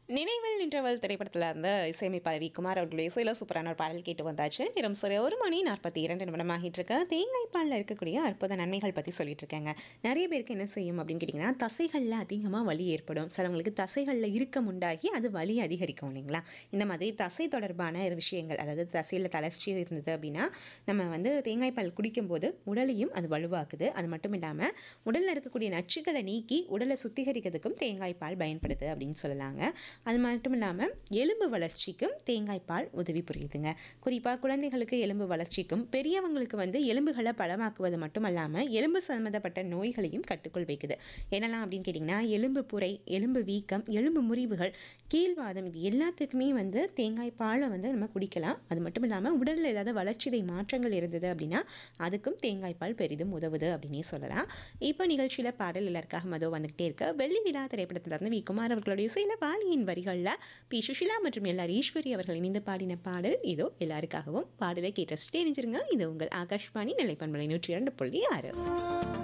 நினைவில் நின்றவள் திரைப்படத்தில் இருந்த இசையமைப்பாளர் வி குமார் அவர்களுடைய இசையில் சூப்பரான ஒரு பாடல் கேட்டு வந்தாச்சு நேரம் சரி ஒரு மணி நாற்பத்தி இரண்டு நிமிடம் ஆகிட்டு இருக்க தேங்காய் பாலில் இருக்கக்கூடிய அற்புத நன்மைகள் பற்றி சொல்லிட்டு இருக்காங்க நிறைய பேருக்கு என்ன செய்யும் அப்படின்னு கேட்டிங்கன்னா தசைகளில் அதிகமாக வலி ஏற்படும் சிலவங்களுக்கு தசைகளில் இறுக்கம் உண்டாகி அது வலி அதிகரிக்கும் இல்லைங்களா இந்த மாதிரி தசை தொடர்பான ஒரு விஷயங்கள் அதாவது தசையில் தளர்ச்சி இருந்தது அப்படின்னா நம்ம வந்து தேங்காய் பால் குடிக்கும்போது உடலையும் அது வலுவாக்குது அது மட்டும் இல்லாமல் உடலில் இருக்கக்கூடிய நச்சுக்களை நீக்கி உடலை சுத்திகரிக்கிறதுக்கும் தேங்காய் பால் பயன்படுது அப்படின்னு சொல்லலாங்க அது மட்டும் இல்லாமல் எலும்பு வளர்ச்சிக்கும் தேங்காய் பால் உதவி புரியுதுங்க குறிப்பாக குழந்தைகளுக்கு எலும்பு வளர்ச்சிக்கும் பெரியவங்களுக்கு வந்து எலும்புகளை பலமாக்குவது மட்டும் இல்லாமல் எலும்பு சம்மந்தப்பட்ட நோய்களையும் கட்டுக்குள் வைக்குது என்னெல்லாம் அப்படின்னு கேட்டிங்கன்னா எலும்பு புரை எலும்பு வீக்கம் எலும்பு முறிவுகள் கீழ்வாதம் இது எல்லாத்துக்குமே வந்து தேங்காய் பாலை வந்து நம்ம குடிக்கலாம் அது மட்டும் இல்லாமல் உடலில் ஏதாவது வளர்ச்சிதை மாற்றங்கள் இருந்தது அப்படின்னா அதுக்கும் தேங்காய் பால் பெரிதும் உதவுது அப்படின்னே சொல்லலாம் இப்போ நிகழ்ச்சியில் பாடல் எல்லாருக்காக மதோ வந்துகிட்டே இருக்க வெள்ளி விழா திரைப்படத்துல இருந்து வி குமார் அவர்களுடைய இசையில வாலியின் வரிகளில் பி சுஷிலா மற்றும் எல்லார் ஈஸ்வரி அவர்கள் இணைந்து பாடின பாடல் இதோ எல்லாருக்காகவும் பாடலை கேட்டு ரசிச்சுட்டே நினைச்சிருங்க இது உங்கள் ஆகாஷ்வாணி நிலைப்பண்பலை நூற்றி இரண்டு புள்ளி ஆறு